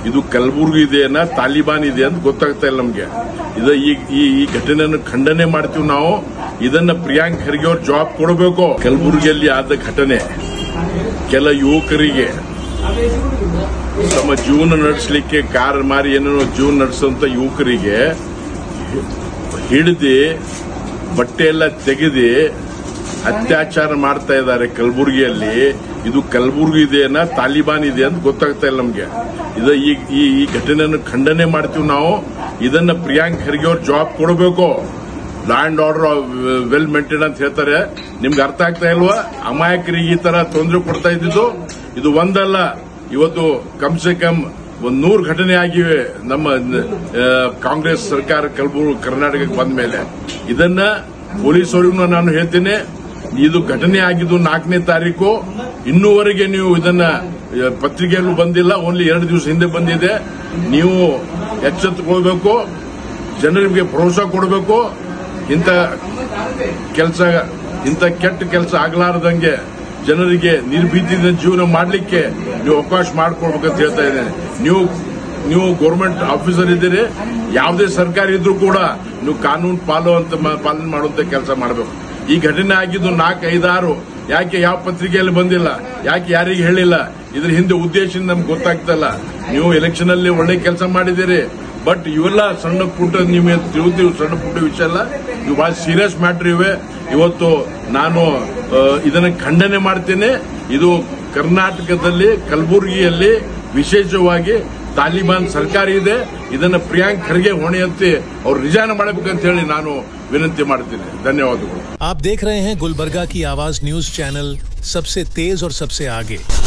ಇದು ಕಲಬುರ್ಗಿ ಇದೆಯನ್ನ ತಾಲಿಬಾನ್ ಇದೆ ಅಂತ ಗೊತ್ತಾಗ್ತಾ ಇಲ್ಲ ನಮ್ಗೆ ಇದು ಈ ಈ ಈ ಘಟನೆಯನ್ನು ಖಂಡನೆ ಮಾಡ್ತೀವಿ ನಾವು ಇದನ್ನ ಪ್ರಿಯಾಂಕ್ ಖರ್ಗೆ ಅವ್ರ ಜವಾಬ್ ಕೊಡಬೇಕು ಕಲಬುರಗಿಯಲ್ಲಿ ಆದ ಘಟನೆ ಕೆಲ ಯುವಕರಿಗೆ ತಮ್ಮ ಜೀವನ ನಡೆಸಲಿಕ್ಕೆ ಕಾರ್ ಮಾರಿ ಏನೇನೋ ಜೀವನ ನಡೆಸುವಂತ ಯುವಕರಿಗೆ ಹಿಡಿದು ಬಟ್ಟೆ ಎಲ್ಲ ತೆಗೆದು ಅತ್ಯಾಚಾರ ಮಾಡ್ತಾ ಇದ್ದಾರೆ ಕಲಬುರಗಿಯಲ್ಲಿ ಇದು ಕಲಬುರ್ಗಿ ಇದೆಯನ್ನ ತಾಲಿಬಾನ್ ಇದೆ ಅಂತ ಗೊತ್ತಾಗ್ತಾ ಇಲ್ಲ ನಮ್ಗೆ ಇದು ಈ ಈ ಈ ಘಟನೆಯನ್ನು ಖಂಡನೆ ಮಾಡ್ತೀವಿ ನಾವು ಇದನ್ನ ಪ್ರಿಯಾಂಕ್ ಖರ್ಗೆ ಅವ್ರ ಜವಾಬ್ ಕೊಡಬೇಕು law and order well maintain ಅಂತ ಹೇಳ್ತಾರೆ ನಿಮ್ಗೆ ಅರ್ಥ ಆಗ್ತಾ ಇಲ್ವಾ ಅಮಾಯಕರಿಗೆ ಈ ತರ ತೊಂದರೆ ಕೊಡ್ತಾ ಇದ್ದಿದ್ದು ಇದು ಒಂದಲ್ಲ ಇವತ್ತು ಕಮ್ ಸೆ ಕಮ್ ಒಂದ್ ನೂರು ಘಟನೆ ಆಗಿವೆ ನಮ್ಮ ಆ, ಕಾಂಗ್ರೆಸ್ ಸರ್ಕಾರ ಕಲಬುರ್ಗಿ ಕರ್ನಾಟಕಕ್ಕೆ ಬಂದ ಮೇಲೆ ಇದನ್ನ ಪೊಲೀಸರಿಗೂ ನಾನು ಹೇಳ್ತೇನೆ ಇದು ಘಟನೆ ಆಗಿದ್ದು ನಾಲ್ಕನೇ ತಾರೀಕು ಇನ್ನೂವರೆಗೆ ನೀವು ಇದನ್ನ ಆ, ಪತ್ರಿಕೆಯಲ್ಲೂ ಬಂದಿಲ್ಲ ಓನ್ಲಿ ಎರಡು ದಿವಸ ಹಿಂದೆ ಬಂದಿದೆ ನೀವು ಎಚ್ಚೆತ್ತುಕೊಳ್ಬೇಕು ಜನರಿಗೆ ಭರೋಸಾ ಕೊಡಬೇಕು ಇಂಥ ಕೆಲಸ ಇಂಥ ಕೆಟ್ಟ ಕೆಲಸ ಆಗಲಾರದಂಗೆ ಜನರಿಗೆ ನಿರ್ಭೀತಿಯಿಂದ ಜೀವನ ಮಾಡಲಿಕ್ಕೆ ನೀವು ಅವಕಾಶ ಮಾಡಿಕೊಡ್ಬೇಕಂತ ಹೇಳ್ತಾ ಇದ್ದೇನೆ ನೀವು ನೀವು ಗೌರ್ಮೆಂಟ್ ಆಫೀಸರ್ ಇದ್ದೀರಿ ಯಾವುದೇ ಸರ್ಕಾರ ಇದ್ರೂ ಕೂಡ ನೀವು ಕಾನೂನು ಪಾಲೋ ಅಂತ ಮ- ಪಾಲನೆ ಮಾಡುವಂತ ಕೆಲಸ ಮಾಡಬೇಕು ಈ ಘಟನೆ ಆಗಿದ್ದು ನಾಲ್ಕು ಐದಾರು ಯಾಕೆ ಯಾವ ಪತ್ರಿಕೆಯಲ್ಲಿ ಬಂದಿಲ್ಲ ಯಾಕೆ ಯಾರಿಗೆ ಹೇಳಿಲ್ಲ ಇದ್ರ ಹಿಂದೆ ಉದ್ದೇಶ ನಮ್ಗೆ ಗೊತ್ತಾಗ್ತಲ್ಲ ನೀವು ಎಲೆಕ್ಷನ್ ಅಲ್ಲಿ ಒಳ್ಳೆ ಕೆಲಸ ಮಾಡಿದ್ದೀರಿ ಬಟ್ ಇವೆಲ್ಲ ಸಣ್ಣ ಪುಟ್ಟ ನಿಮಗೆ ತಿಳಿದಿವು ಸಣ್ಣ ಪುಟ್ಟ ವಿಷಯ ಅಲ್ಲ ಇವು ಬಹಳ ಸೀರಿಯಸ್ ಮ್ಯಾಟರ್ ಇವೆ ಇವತ್ತು ನಾನು ಆ, ಇದನ್ನ ಖಂಡನೆ ಮಾಡ್ತೇನೆ ಇದು ಕರ್ನಾಟಕದಲ್ಲಿ ಕಲಬುರಗಿಯಲ್ಲಿ ವಿಶೇಷವಾಗಿ ತಾಲಿಬಾನ್ ಸರ್ಕಾರ ಇದೆ ಇದನ್ನ ಪ್ರಿಯಾಂಕ್ ಖರ್ಗೆ ಹೊಣೆಯಂತೆ ಅವ್ರು ರಿಜಾಯ್ನ್ ಮಾಡಬೇಕಂತ ಹೇಳಿ ನಾನು ವಿನಂತಿ ಮಾಡ್ತೀನಿ ಧನ್ಯವಾದಗಳು आप देख रहे हैं गुलबर्गा की आवाज न्यूज चैनल सबसे तेज और सबसे आगे